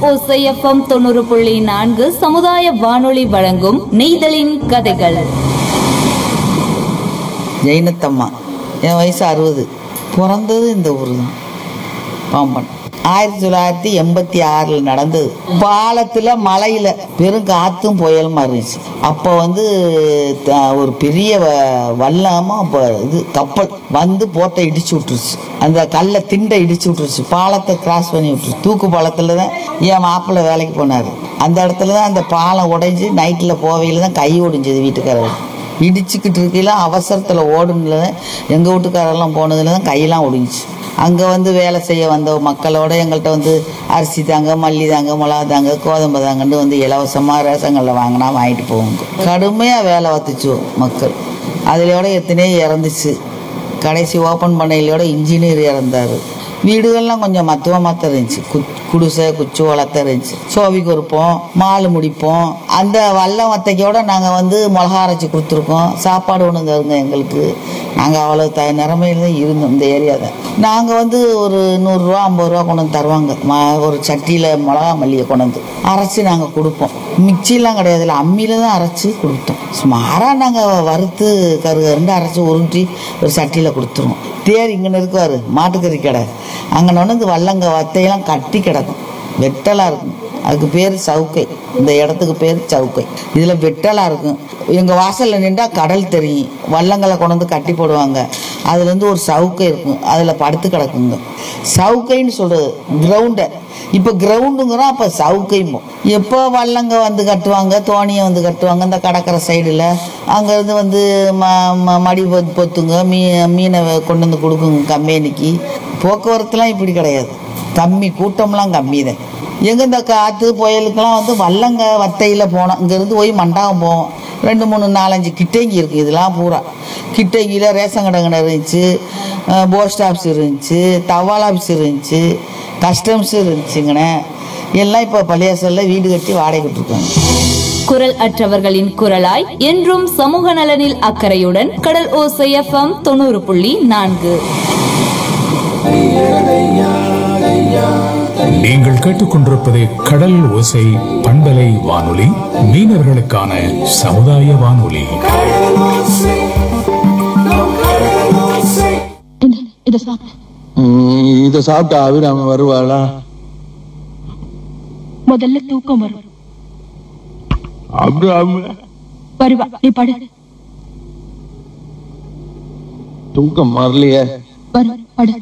ஓசைஎஃப்எம் தொண்ணூறு புள்ளி நான்கு சமுதாய வானொலி வழங்கும் நெய்தலின் கதைகள் ஜெயினத்தம்மா என் வயசு அறுபது பிறந்தது இந்த ஊர் தான் பாம்பன் ஆயிரத்தி தொள்ளாயிரத்தி எண்பத்தி ஆறில் நடந்தது பாலத்தில் மலையில் பெரும் காற்றும் புயலுமா இருந்துச்சு அப்போ வந்து த- ஒரு பெரிய வ- வல்லமா அப்போ இது கப்பல் வந்து போட்டை இடிச்சு விட்டுருச்சு அந்த கல்லை திண்டை இடிச்சு விட்டுருச்சு பாலத்தை கிராஸ் பண்ணி விட்டுருச்சு தூக்கு பாலத்தில் தான் என் மாப்பிள்ளை வேலைக்கு போனார் அந்த இடத்துல தான் அந்த பாலம் உடைஞ்சு நைட்டில் போவையில் தான் கை ஒடிஞ்சது வீட்டுக்காரர் இடிச்சுக்கிட்டு இருக்கையில அவசரத்தில் ஓடுனதுல எங்கள் வீட்டுக்காரெல்லாம் போனதுல தான் கையெல்லாம் ஒடிஞ்சிச்சு அங்கே வந்து வேலை செய்ய வந்த மக்களோட எங்கள்கிட்ட வந்து அரிசி தாங்க மல்லி தாங்க மிளகா தாங்க கோதம்பு தாங்கன்னு வந்து இலவசமாக ரேஷங்களில் வாங்கினா வாங்கிட்டு போவாங்க கடுமையாக வேலை பார்த்துச்சு மக்கள் அதிலோட எத்தனையோ இறந்துச்சு கடைசி ஓப்பன் பண்ணையிலோட இன்ஜினியர் இறந்தார் வீடுகள்லாம் கொஞ்சம் மத்துவமாக தான் இருந்துச்சு கு குடிசை குச்சி வளர்த்த இருந்துச்சு சோவி கொடுப்போம் மாலு முடிப்போம் அந்த வல்ல வத்தைக்கோட நாங்கள் வந்து மிளகா அரைச்சி கொடுத்துருக்கோம் சாப்பாடு ஒன்று தருங்க எங்களுக்கு நாங்கள் அவ்வளோ த நிறமையில தான் இருந்தோம் இந்த ஏரியா தான் நாங்கள் வந்து ஒரு நூறுரூவா ஐம்பது ரூபா கொண்டு வந்து தருவாங்க ம ஒரு சட்டியில் மிளகா மல்லியை கொண்டு வந்து அரைச்சி நாங்கள் கொடுப்போம் மிக்சிலாம் கிடையாது இல்லை அம்மியில் தான் அரைச்சி கொடுத்தோம் சுமாராக நாங்கள் வறுத்து கரு கருண்டு அரைச்சி உருட்டி ஒரு சட்டியில் கொடுத்துருவோம் தேர் இங்கே இருக்குவார் மாட்டுக்கறி கடை அங்கே வந்து வல்லங்க வத்தையெல்லாம் கட்டி கிடக்கும் வெட்டலாக இருக்கும் அதுக்கு பேர் சவுக்கை இந்த இடத்துக்கு பேர் சவுக்கை இதில் வெட்டலாக இருக்கும் எங்கள் வாசலில் நின்றா கடல் தெரியும் வல்லங்களை கொண்டு வந்து கட்டி போடுவாங்க அதுலேருந்து ஒரு சவுக்கை இருக்கும் அதில் படுத்து கிடக்குங்க சவுக்கைன்னு சொல்கிறது கிரவுண்டை இப்போ கிரவுண்டுங்கிறோம் அப்போ சவுக்கையும் எப்போ வல்லங்க வந்து கட்டுவாங்க தோணியை வந்து கட்டுவாங்க இந்த கடற்கரை சைடில் அங்கேருந்து வந்து ம ம- மடி பொ- பொத்துங்க மீ மீனை கொண்டு வந்து கொடுக்குங்க கம்பெனிக்கு போக்குவரத்துலாம் இப்படி கிடையாது கம்மி கூட்டம்லாம் கம்மி தான் எங்கே இந்த காற்று புயலுக்கெல்லாம் வந்து வல்லங்க வத்தையில் போனோம் இங்கேருந்து போய் மண்டாகம் போவோம் ரெண்டு மூணு நாலஞ்சு கிட்டங்கி இருக்குது இதெல்லாம் பூரா கிட்டங்கியில் ரேஷன் கடை கடை இருந்துச்சு போஸ்ட் ஆஃபீஸ் இருந்துச்சு தபால் ஆஃபீஸ் இருந்துச்சு கஸ்டம்ஸ் இருந்துச்சுங்கண்ணே எல்லாம் இப்போ பள்ளியாசலில் வீடு கட்டி வாடகைக்கு இருக்காங்க குரல் அற்றவர்களின் குரலாய் என்றும் சமூக நலனில் அக்கறையுடன் கடல் ஓசை எஃப்எம் தொண்ணூறு புள்ளி நான்கு நீங்கள் கேட்டுக்கொண்டிருப்பது கடல் ஓசை பண்பலை வானொலி மீனவர்களுக்கான சமுதாய வானொலி இந்த இத சாப்பிடு ம், இத சாப்பிட்டா அபிராமி வருவாளா முதல்ல தூக்கம் வரும் அபிராமி வருவா நீ படு தூக்கம் வரலையே வரும் படு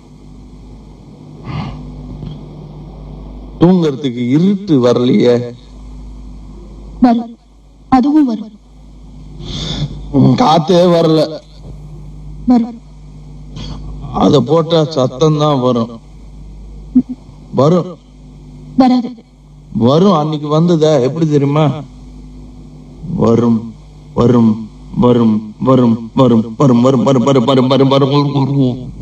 தூங்கறதுக்கு இருட்டு வரலையே வரும் அதுவும் வரும் ம், காத்தே வரல வரும் அத போட்டா சத்தம் தான் வரும் வரும் வராது வரும் அன்னைக்கு வந்ததா எப்படி தெரியுமா வரும் வரும் வரும் வரும் வரும் வரும் வரும் வரும் வரும் வரும் வரும் வரும் வரும்